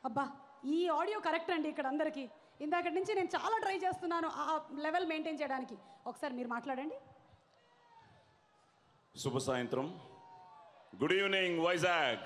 అబ్బా ఈ audio correct అండి ఇక్కడ అందరికీ ఇందాకటి నుంచి నేను చాలా ట్రై చేస్తున్నాను ఆ లెవెల్ మెయింటైన్ చేయడానికి ఒకసారి మీరు మాట్లాడండి శుభ సాయంత్రం గుడ్ ఈవినింగ్ వైజాగ్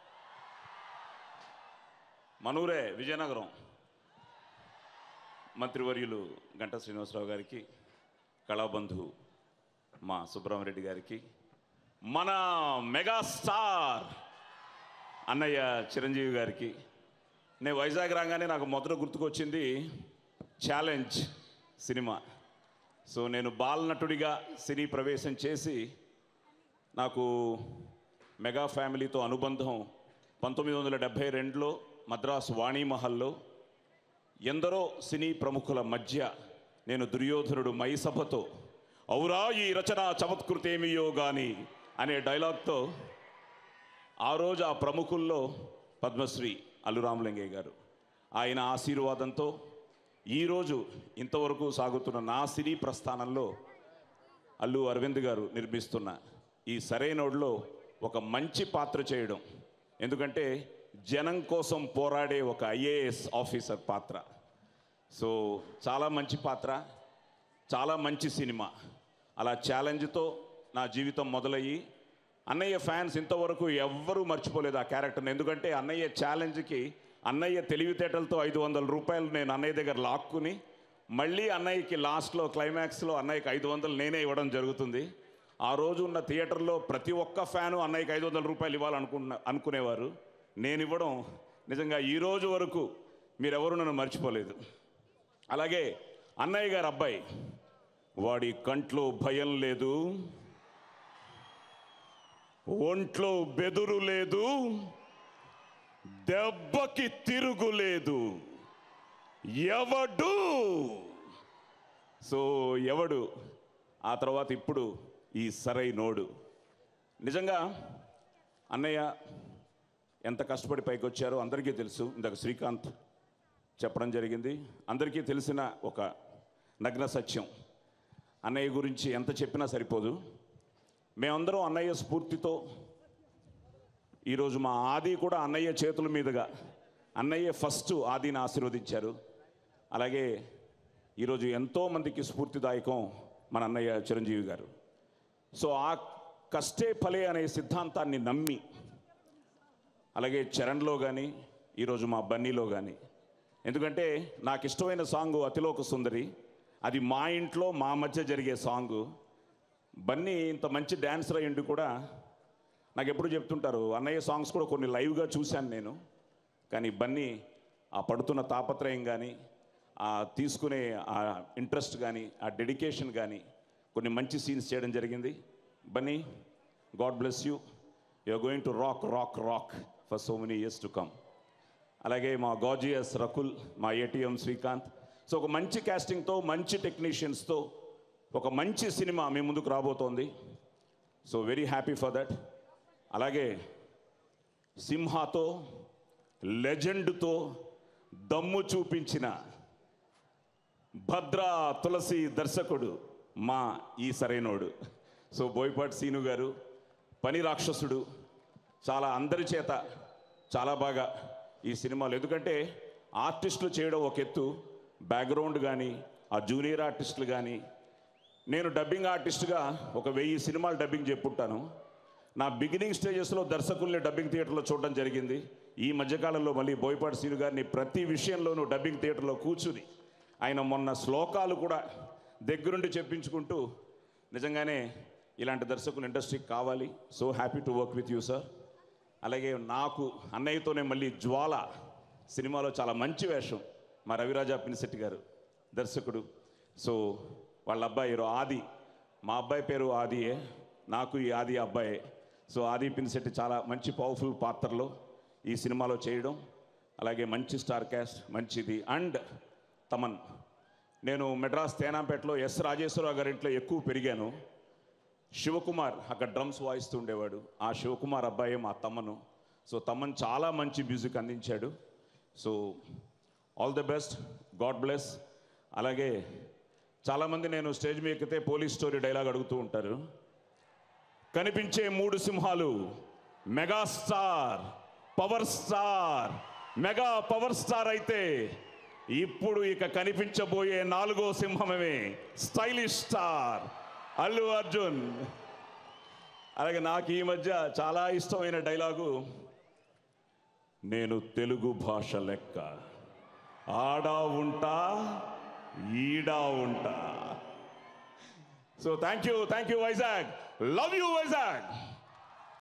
మనూరే విజయనగరం మంత్రివర్యులు గంటా శ్రీనివాసరావు గారికి కళాబంధు మా సుబ్రహ్మరెడ్డి గారికి మన మెగాస్టార్ అన్నయ్య చిరంజీవి గారికి నేను వైజాగ్ రాగానే నాకు మొదట గుర్తుకొచ్చింది ఛాలెంజ్ సినిమా సో నేను బాలనటుడిగా సినీ ప్రవేశం చేసి నాకు మెగా ఫ్యామిలీతో అనుబంధం పంతొమ్మిది వందల డెబ్భై రెండులో మద్రాస్ వాణిమహల్లో ఎందరో సినీ ప్రముఖుల మధ్య నేను దుర్యోధనుడు మైసభతో ఔరా ఈ రచన చమత్కృతేమియో గాని అనే డైలాగ్తో ఆ రోజు ఆ ప్రముఖుల్లో పద్మశ్రీ అల్లురామలింగయ్య గారు ఆయన ఆశీర్వాదంతో ఈరోజు ఇంతవరకు సాగుతున్న నా సినీ ప్రస్థానంలో అల్లు అరవింద్ గారు నిర్మిస్తున్న ఈ సరైనోడ్లో ఒక మంచి పాత్ర చేయడం ఎందుకంటే జనం కోసం పోరాడే ఒక ఐఏఎస్ ఆఫీసర్ పాత్ర సో చాలా మంచి పాత్ర చాలా మంచి సినిమా అలా ఛాలెంజ్తో నా జీవితం మొదలయ్యి అన్నయ్య ఫ్యాన్స్ ఇంతవరకు ఎవ్వరూ మర్చిపోలేదు ఆ క్యారెక్టర్ని ఎందుకంటే అన్నయ్య ఛాలెంజ్కి అన్నయ్య తెలివితేటలతో ఐదు వందల రూపాయలు నేను అన్నయ్య దగ్గర లాక్కుని మళ్ళీ అన్నయ్యకి లాస్ట్లో క్లైమాక్స్లో అన్నయ్యకి ఐదు వందలు నేనే ఇవ్వడం జరుగుతుంది ఆ రోజు ఉన్న థియేటర్లో ప్రతి ఒక్క ఫ్యాను అన్నయ్యకి ఐదు వందల రూపాయలు ఇవ్వాలనుకున్న అనుకునేవారు నేను ఇవ్వడం నిజంగా ఈ రోజు వరకు మీరెవరు నన్ను మర్చిపోలేదు అలాగే అన్నయ్య గారు అబ్బాయి వాడి కంట్లో భయం లేదు ఒంట్లో బెదురు లేదు దెబ్బకి తిరుగులేదు ఎవడు సో ఎవడు ఆ తర్వాత ఇప్పుడు ఈ సరైనోడు నిజంగా అన్నయ్య ఎంత కష్టపడి పైకి వచ్చారో అందరికీ తెలుసు ఇందాక శ్రీకాంత్ చెప్పడం జరిగింది అందరికీ తెలిసిన ఒక నగ్న సత్యం అన్నయ్య గురించి ఎంత చెప్పినా సరిపోదు మేమందరం అన్నయ్య స్ఫూర్తితో ఈరోజు మా ఆది కూడా అన్నయ్య చేతుల మీదుగా అన్నయ్య ఫస్ట్ ఆదిని ఆశీర్వదించారు అలాగే ఈరోజు ఎంతోమందికి స్ఫూర్తిదాయకం మన అన్నయ్య చిరంజీవి గారు సో ఆ కష్టే ఫలే అనే సిద్ధాంతాన్ని నమ్మి అలాగే చరణ్లో కానీ ఈరోజు మా బన్నీలో కానీ ఎందుకంటే నాకు ఇష్టమైన సాంగ్ అతిలోక సుందరి అది మా ఇంట్లో మా మధ్య జరిగే సాంగు బన్నీ ఇంత మంచి డ్యాన్సర్ అయ్యిండి కూడా నాకు ఎప్పుడు చెప్తుంటారు అన్నయ్య సాంగ్స్ కూడా కొన్ని లైవ్గా చూశాను నేను కానీ బన్నీ ఆ పడుతున్న తాపత్రయం కానీ ఆ తీసుకునే ఆ ఇంట్రెస్ట్ కానీ ఆ డెడికేషన్ కానీ కొన్ని మంచి సీన్స్ చేయడం జరిగింది Bunny god bless you you going to rock rock rock for so many years to come అలాగే మా గాజియస్ రకుల్ మా ఏటీఎం శ్రీకాంత్ సో ఒక మంచి క్యాస్టింగ్తో మంచి టెక్నీషియన్స్తో ఒక మంచి సినిమా మీ ముందుకు రాబోతోంది so very happy for that అలాగే సింహాతో లెజెండ్తో దమ్ము చూపించిన భద్రా తులసి దర్శకుడు మా ఈ సరైనోడు సో బోయపాటి సీను గారు పని రాక్షసుడు చాలా అందరి చేత చాలా బాగా ఈ సినిమాలు ఎందుకంటే ఆర్టిస్టులు చేయడం ఒక ఎత్తు బ్యాక్గ్రౌండ్ కానీ ఆ జూనియర్ ఆర్టిస్టులు కానీ నేను డబ్బింగ్ ఆర్టిస్ట్గా ఒక వెయ్యి సినిమాలు డబ్బింగ్ చెప్పుంటాను నా బిగినింగ్ స్టేజెస్లో దర్శకుల్ని డబ్బింగ్ థియేటర్లో చూడడం జరిగింది ఈ మధ్యకాలంలో మళ్ళీ బోయపాటి సీను గారిని ప్రతి విషయంలోనూ డబ్బింగ్ థియేటర్లో కూర్చుని ఆయన మొన్న శ్లోకాలు కూడా దగ్గరుండి చెప్పించుకుంటూ నిజంగానే ఇలాంటి దర్శకులు ఇండస్ట్రీకి కావాలి so happy to work with you sir అలాగే నాకు అన్నయ్యతోనే మళ్ళీ జ్వాల సినిమాలో చాలా మంచి వేషం మా రవిరాజా పినిశెట్టి గారు దర్శకుడు సో వాళ్ళ అబ్బాయి రో- ఆది మా అబ్బాయి పేరు ఆదియే నాకు ఈ ఆది అబ్బాయే సో ఆది పినిశెట్టి చాలా మంచి పవర్ఫుల్ పాత్రలో ఈ సినిమాలో చేయడం అలాగే మంచి స్టార్ క్యాస్ట్ మంచిది అండ్ తమన్ నేను మెడ్రాస్ తేనాపేటలో ఎస్ రాజేశ్వరరావు గారి ఇంట్లో ఎక్కువ పెరిగాను శివకుమార్ అక్కడ డ్రమ్స్ వాయిస్తూ ఉండేవాడు ఆ శివకుమార్ అబ్బాయి మా తమ్మను సో తమ్మన్ చాలా మంచి మ్యూజిక్ అందించాడు so all the best god bless అలాగే చాలామంది నేను స్టేజ్ మీద ఎక్కితే పోలీస్ స్టోరీ డైలాగ్ అడుగుతూ ఉంటారు కనిపించే మూడు సింహాలు megastar power star mega power star అయితే ఇప్పుడు ఇక కనిపించబోయే నాలుగో సింహమే స్టైలిష్ స్టార్ అల్లు అర్జున్ అలాగే నాకు ఈ మధ్య చాలా ఇష్టమైన డైలాగు నేను తెలుగు భాష లెక్క ఆడా ఉంటా ఈడా ఉంటా so thank you thank you Vizag love you Vizag